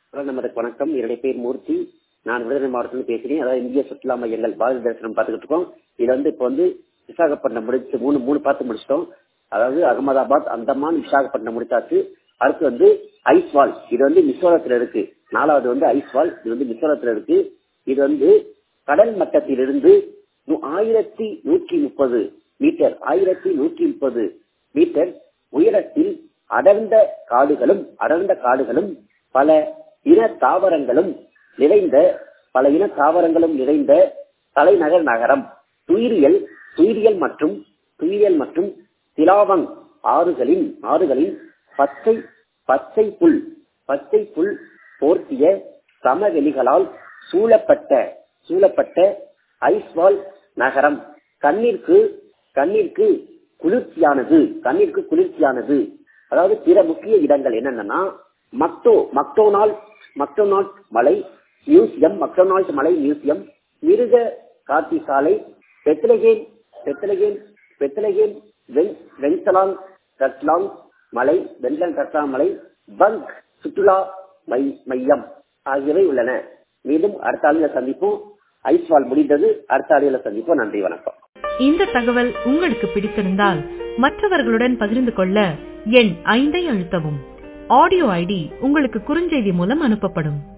நமது வணக்கம் என்னுடைய பேர் மூர்த்தி நான் விருதுநகர் மாவட்டத்தில் பேசுறேன் அதாவது இந்திய சுற்றுலா மையங்கள் பாரத தரிசனம் பார்த்துக்கிட்டு இருக்கோம் இது வந்து இப்போ வந்து விசாகப்பட்டினம் முடிச்சு மூணு மூணு பார்த்து முடிச்சிட்டோம் அதாவது அகமதாபாத் அந்தமான் விசாகப்பட்டினம் முடிச்சாச்சு அடுத்து வந்து ஐஸ்வால் இது வந்து மிசோரத்துல இருக்கு நாலாவது வந்து ஐஸ்வால் இது வந்து மிசோரத்துல இருக்கு இது வந்து கடல் மட்டத்திலிருந்து ஆயிரத்தி நூற்றி முப்பது மீட்டர் ஆயிரத்தி நூற்றி முப்பது மீட்டர் உயரத்தில் அடர்ந்த காடுகளும் அடர்ந்த காடுகளும் பல இன தாவரங்களும் நிறைந்த பல இன தாவரங்களும் நிறைந்த தலைநகர் நகரம் துயிரியல் துயிரியல் மற்றும் துயிரியல் மற்றும் திலாவங் ஆறுகளின் ஆறுகளின் பச்சை பச்சை புல் பச்சை புல் போர்த்திய சமவெளிகளால் சூழப்பட்ட சூழப்பட்ட ஐஸ்வால் நகரம் கண்ணிற்கு கண்ணிற்கு குளிர்ச்சியானது கண்ணிற்கு குளிர்ச்சியானது அதாவது பிற முக்கிய இடங்கள் என்னென்னா மக்டோ மக்டோனால் மக்டோனால்ட் மலை மியூசியம் மக்டோனால்ட் மலை மியூசியம் மிருக காட்சி சாலை பெத்லகேன் பெத்லகேன் பெத்லகேன் வென்சலாங் கட்லாங் மலை வெண்டன் கட்லாங் மலை பங்க் சுற்றுலா மையம் ஆகியவை உள்ளன மீண்டும் அடுத்த ஆளுநர் சந்திப்போம் ஐஸ்வால் முடிந்தது அடுத்த ஆளுநர் சந்திப்போம் நன்றி வணக்கம் இந்த தகவல் உங்களுக்கு பிடித்திருந்தால் மற்றவர்களுடன் பகிர்ந்து கொள்ள எண் ஐந்தை அழுத்தவும் ஆடியோ ஐடி உங்களுக்கு குறுஞ்செய்தி மூலம் அனுப்பப்படும்